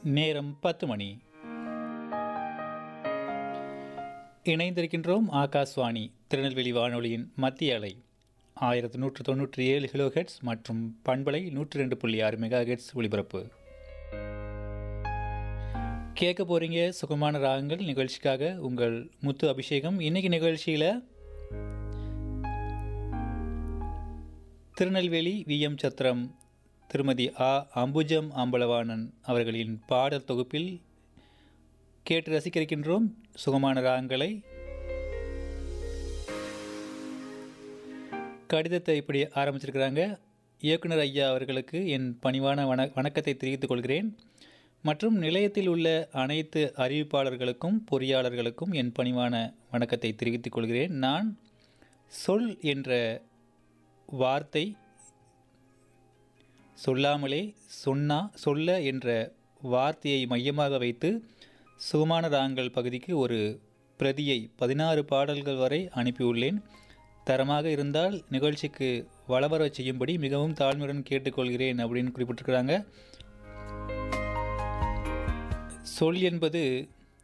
நேரம் பத்து மணி இணைந்திருக்கின்றோம் ஆகாஷ்வாணி திருநெல்வேலி வானொலியின் மத்திய அலை ஆயிரத்து நூற்று தொண்ணூற்றி ஏழு கிலோ ஹெட்ஸ் மற்றும் பண்பலை நூற்றி ரெண்டு புள்ளி ஆறு மெகா ஹெட்ஸ் ஒளிபரப்பு கேட்க போகிறீங்க சுகமான ராகங்கள் நிகழ்ச்சிக்காக உங்கள் முத்து அபிஷேகம் இன்னைக்கு நிகழ்ச்சியில் திருநெல்வேலி விஎம் சத்திரம் திருமதி ஆ அம்புஜம் அம்பலவாணன் அவர்களின் பாடல் தொகுப்பில் கேட்டு ரசிக்கிருக்கின்றோம் சுகமான ராகங்களை கடிதத்தை இப்படி ஆரம்பிச்சிருக்கிறாங்க இயக்குனர் ஐயா அவர்களுக்கு என் பணிவான வண வணக்கத்தை தெரிவித்துக் கொள்கிறேன் மற்றும் நிலையத்தில் உள்ள அனைத்து அறிவிப்பாளர்களுக்கும் பொறியாளர்களுக்கும் என் பணிவான வணக்கத்தை தெரிவித்துக் கொள்கிறேன் நான் சொல் என்ற வார்த்தை சொல்லாமலே சொன்னா சொல்ல என்ற வார்த்தையை மையமாக வைத்து சுகமான ராங்கள் பகுதிக்கு ஒரு பிரதியை பதினாறு பாடல்கள் வரை அனுப்பியுள்ளேன் தரமாக இருந்தால் நிகழ்ச்சிக்கு வளவர செய்யும்படி மிகவும் தாழ்மையுடன் கேட்டுக்கொள்கிறேன் அப்படின்னு குறிப்பிட்டிருக்கிறாங்க சொல் என்பது